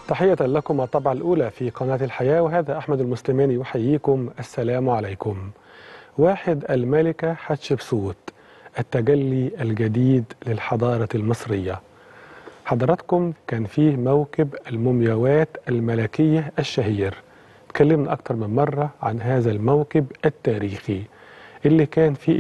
تحية لكم الطبعة الأولى في قناة الحياة وهذا أحمد المسلماني يحييكم السلام عليكم واحد الملكة حتشبسوت التجلي الجديد للحضارة المصرية حضراتكم كان فيه موكب المومياوات الملكية الشهير اتكلمنا أكتر من مرة عن هذا الموكب التاريخي اللي كان فيه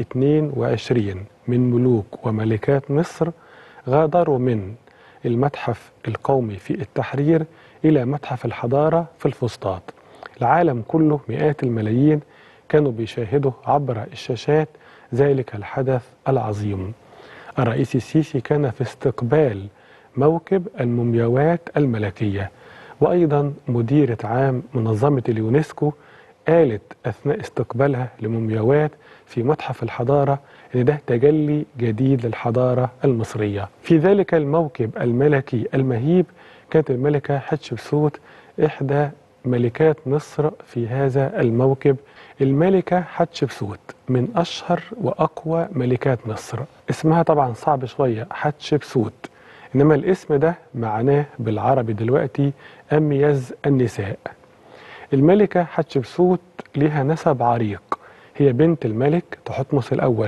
22 من ملوك وملكات مصر غادروا من المتحف القومي في التحرير إلى متحف الحضارة في الفسطاط العالم كله مئات الملايين كانوا بيشاهدوا عبر الشاشات ذلك الحدث العظيم الرئيس السيسي كان في استقبال موكب المومياوات الملكية وأيضا مديرة عام منظمة اليونسكو قالت أثناء استقبالها لمومياوات في متحف الحضارة إن ده تجلي جديد للحضارة المصرية في ذلك الموكب الملكي المهيب كانت الملكة حتشبسوت إحدى ملكات مصر في هذا الموكب الملكة حتشبسوت من أشهر وأقوى ملكات مصر اسمها طبعا صعب شوية حتشبسوت إنما الاسم ده معناه بالعربي دلوقتي أميز النساء الملكة حتشبسوت لها نسب عريق هي بنت الملك تحتمس الأول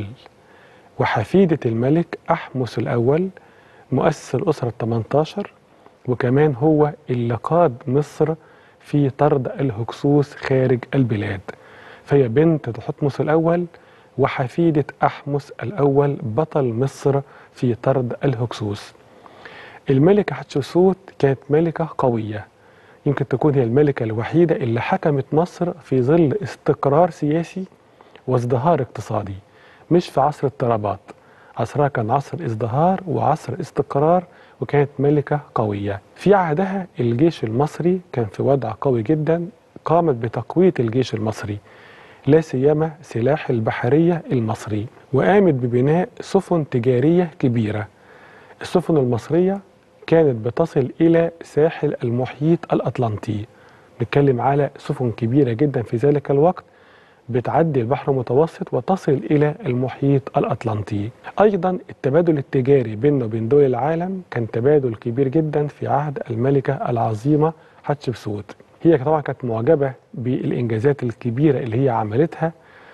وحفيدة الملك أحمس الأول مؤسس الأسرة 18 وكمان هو اللي قاد مصر في طرد الهكسوس خارج البلاد فهي بنت تحتمس الأول وحفيدة أحمس الأول بطل مصر في طرد الهكسوس الملكة حتشبسوت كانت ملكة قوية يمكن تكون هي الملكة الوحيدة اللي حكمت مصر في ظل استقرار سياسي وازدهار اقتصادي مش في عصر اضطرابات عصرها كان عصر ازدهار وعصر استقرار وكانت ملكة قوية في عهدها الجيش المصري كان في وضع قوي جدا قامت بتقوية الجيش المصري لا سيما سلاح البحرية المصري وقامت ببناء سفن تجارية كبيرة السفن المصرية كانت بتصل إلى ساحل المحيط الأطلنطي نتكلم على سفن كبيرة جدا في ذلك الوقت بتعدي البحر المتوسط وتصل إلى المحيط الأطلنطي أيضا التبادل التجاري بيننا وبين دول العالم كان تبادل كبير جدا في عهد الملكة العظيمة حتشبسوت هي طبعا كانت معجبة بالإنجازات الكبيرة اللي هي عملتها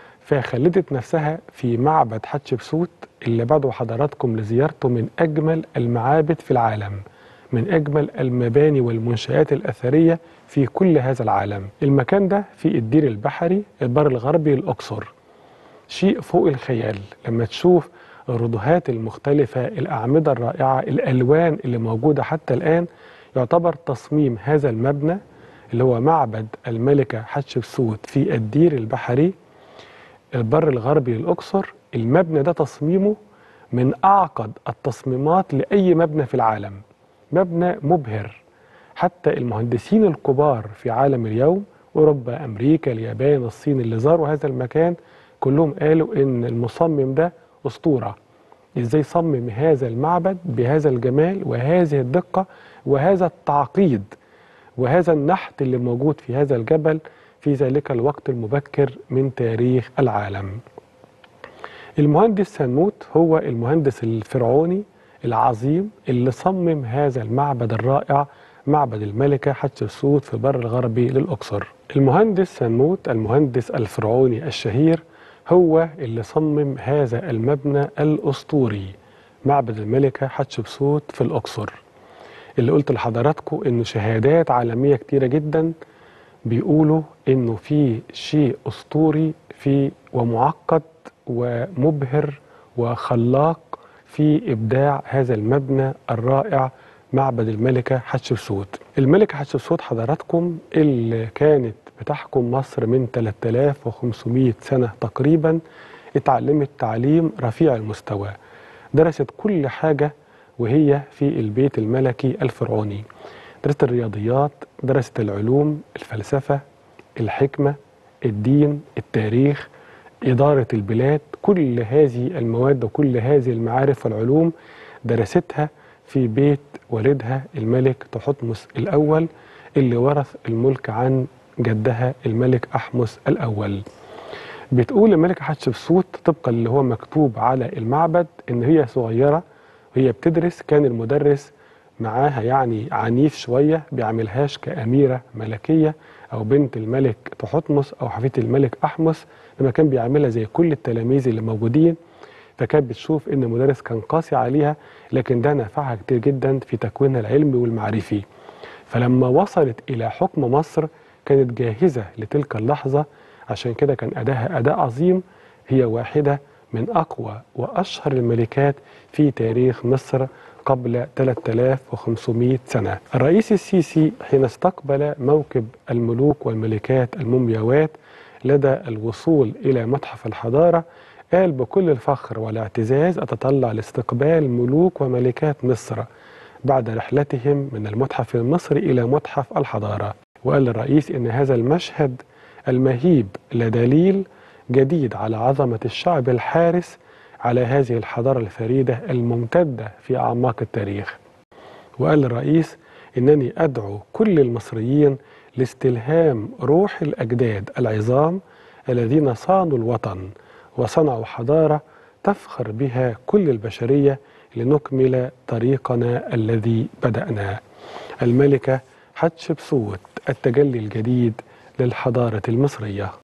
فخلدت نفسها في معبد حتشبسوت اللي بدعو حضراتكم لزيارته من أجمل المعابد في العالم من أجمل المباني والمنشآت الأثرية في كل هذا العالم المكان ده في الدير البحري البر الغربي الأقصر شيء فوق الخيال لما تشوف الردهات المختلفة الأعمدة الرائعة الألوان اللي موجودة حتى الآن يعتبر تصميم هذا المبنى اللي هو معبد الملكة حتشبسوت في الدير البحري البر الغربي للأقصر المبنى ده تصميمه من أعقد التصميمات لأي مبنى في العالم مبنى مبهر حتى المهندسين الكبار في عالم اليوم أوروبا أمريكا اليابان الصين اللي زاروا هذا المكان كلهم قالوا إن المصمم ده أسطورة إزاي صمم هذا المعبد بهذا الجمال وهذه الدقة وهذا التعقيد وهذا النحت اللي موجود في هذا الجبل في ذلك الوقت المبكر من تاريخ العالم المهندس سنموت هو المهندس الفرعوني العظيم اللي صمم هذا المعبد الرائع معبد الملكة حتشبسوت في البر الغربي للأقصر المهندس سنموت المهندس الفرعوني الشهير هو اللي صمم هذا المبنى الأسطوري معبد الملكة حتشبسوت في الأقصر اللي قلت لحضراتكم إنه شهادات عالمية كتيرة جدا بيقولوا إنه في شيء أسطوري في ومعقد ومبهر وخلاق في إبداع هذا المبنى الرائع معبد الملكة حتشبسوت الملكة حتشبسوت حضراتكم اللي كانت بتحكم مصر من 3500 سنة تقريبا اتعلمت تعليم رفيع المستوى درست كل حاجة وهي في البيت الملكي الفرعوني درست الرياضيات درست العلوم الفلسفة الحكمة الدين التاريخ إدارة البلاد كل هذه المواد وكل هذه المعارف والعلوم درستها في بيت والدها الملك تحتمس الأول اللي ورث الملك عن جدها الملك أحمس الأول بتقول الملكة حتشبسوت طبقا اللي هو مكتوب على المعبد إن هي صغيرة وهي بتدرس كان المدرس معاها يعني عنيف شوية بيعملهاش كأميرة ملكية أو بنت الملك تحتمس أو حفيدة الملك أحمس لما كان بيعملها زي كل التلاميذ اللي موجودين فكانت بتشوف إن المدرس كان قاسي عليها لكن ده نفعها كتير جدا في تكوينها العلمي والمعرفي فلما وصلت إلى حكم مصر كانت جاهزة لتلك اللحظة عشان كده كان أداها أداء عظيم هي واحدة من أقوى وأشهر الملكات في تاريخ مصر قبل 3500 سنة الرئيس السيسي حين استقبل موكب الملوك والملكات المومياوات لدى الوصول إلى متحف الحضارة قال بكل الفخر والاعتزاز أتطلع لاستقبال ملوك وملكات مصر بعد رحلتهم من المتحف المصري إلى متحف الحضارة وقال الرئيس إن هذا المشهد المهيب لدليل جديد على عظمة الشعب الحارس على هذه الحضارة الفريدة الممتدة في أعماق التاريخ وقال الرئيس إنني أدعو كل المصريين لاستلهام روح الأجداد العظام الذين صانوا الوطن وصنعوا حضارة تفخر بها كل البشرية لنكمل طريقنا الذي بدأناه الملكة حتشبسوت التجلي الجديد للحضارة المصرية